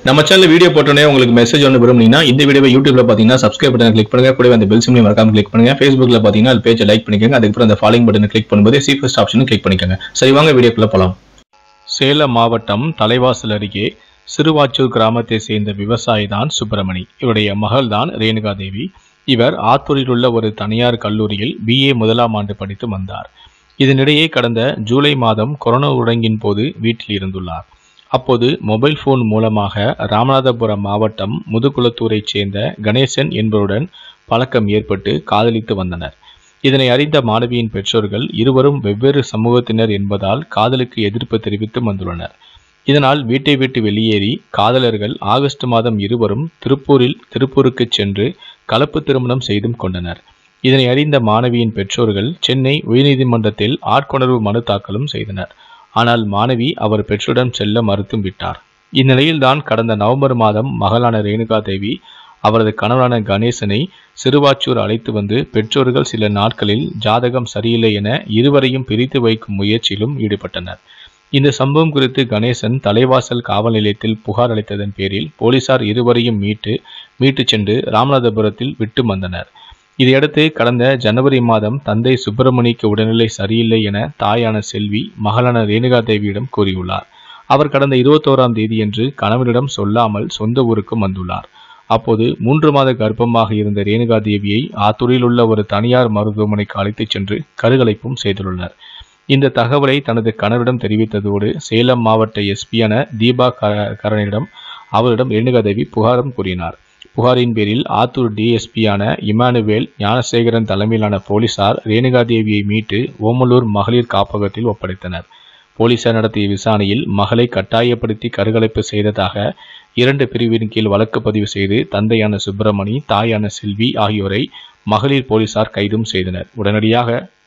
நம்ம channel video போட்டோன்னே உங்களுக்கு மெசேஜ் ஒன்று விரும்புனீங்கன்னா இந்த வீடியோவை யூடியூப்ல பார்த்தீங்கன்னா சப்ஸ்கிரைப் பட்டன் கிளிக் பண்ணுங்க கூடவே அந்த பெல் சிம்லையும் மறக்காம கிளிக் பண்ணுங்க ஃபேஸ்புக்ல பார்த்தீங்கன்னா அது பேஜை லைக் பண்ணிக்கோங்க அதுக்கப்புறம் அந்த ஃபாலோயிங் பட்டனை கிளிக் பண்ணும்போது சி ஃபர்ஸ்ட் ஆப்ஷனும் கிளிக் பண்ணிக்கோங்க சரி வாங்க வீடியோக்குள்ள போலாம் சேலம் மாவட்டம் தலைவாசல் அருகே சிறுவாச்சூர் கிராமத்தை சேர்ந்த விவசாயி தான் சுப்பிரமணி இவருடைய மகள் தான் ரேணுகா தேவி இவர் ஆத்தூரில் உள்ள ஒரு தனியார் கல்லூரியில் பிஏ முதலாம் ஆண்டு படித்து வந்தார் இதனிடையே கடந்த ஜூலை மாதம் கொரோனா ஊரடங்கின் போது வீட்டில் இருந்துள்ளார் அப்போது மொபைல் போன் மூலமாக ராமநாதபுரம் மாவட்டம் முதுகுளத்தூரைச் சேர்ந்த கணேசன் என்பவருடன் பழக்கம் ஏற்பட்டு காதலித்து வந்தனர் இதனை அறிந்த மாணவியின் பெற்றோர்கள் இருவரும் வெவ்வேறு சமூகத்தினர் என்பதால் காதலுக்கு எதிர்ப்பு தெரிவித்து வந்துள்ளனர் இதனால் வீட்டை விட்டு வெளியேறி காதலர்கள் ஆகஸ்ட் மாதம் இருவரும் திருப்பூரில் திருப்பூருக்கு சென்று கலப்பு திருமணம் செய்தும் கொண்டனர் இதனை அறிந்த மாணவியின் பெற்றோர்கள் சென்னை உயர்நீதிமன்றத்தில் ஆட்கொணர்வு மனு தாக்கலும் செய்தனர் ஆனால் மாணவி அவர் பெற்றோரிடம் செல்ல மறுத்தும் விட்டார் இந்நிலையில்தான் கடந்த நவம்பர் மாதம் மகளான ரேணுகா தேவி அவரது கணவரான கணேசனை சிறுவாச்சூர் அழைத்து வந்து பெற்றோர்கள் சில நாட்களில் ஜாதகம் சரியில்லை என இருவரையும் பிரித்து வைக்கும் முயற்சியிலும் ஈடுபட்டனர் இந்த சம்பவம் குறித்து கணேசன் தலைவாசல் காவல் நிலையத்தில் புகார் அளித்ததன் பேரில் போலீசார் இருவரையும் மீட்டு மீட்டுச் சென்று ராமநாதபுரத்தில் விட்டு வந்தனர் இதையடுத்து கடந்த ஜனவரி மாதம் தந்தை சுப்பிரமணிக்கு உடல்நிலை சரியில்லை என தாயான செல்வி மகளான ரேணுகா தேவியிடம் கூறியுள்ளார் அவர் கடந்த இருபத்தோராம் தேதியன்று கணவரிடம் சொல்லாமல் சொந்த ஊருக்கும் வந்துள்ளார் அப்போது மூன்று மாத கர்ப்பமாக இருந்த ரேணுகா தேவியை ஆத்தூரில் உள்ள ஒரு தனியார் மருத்துவமனைக்கு அழைத்துச் சென்று கருகலைப்பும் செய்துள்ளனர் இந்த தகவலை தனது கணவரிடம் தெரிவித்ததோடு சேலம் மாவட்ட எஸ்பியான தீபா க- கரணிடம் அவரிடம் ரேணுகா தேவி புகாரும் கூறினார் புகாரின் பேரில் ஆத்தூர் டிஎஸ்பியான இமானுவேல் ஞானசேகரன் தலைமையிலான போலீசார் ரேணுகா தேவியை மீட்டு ஓமலூர் மகளிர் காப்பகத்தில் ஒப்படைத்தனர் போலீசார் நடத்திய விசாரணையில் மகளை கட்டாயப்படுத்தி கருகலைப்பு செய்ததாக இரண்டு பிரிவின் கீழ் வழக்கு பதிவு செய்து தந்தையான சுப்பிரமணி தாயான செல்வி ஆகியோரை மகளிர் போலீசார் கைதும் செய்தனர் உடனடியாக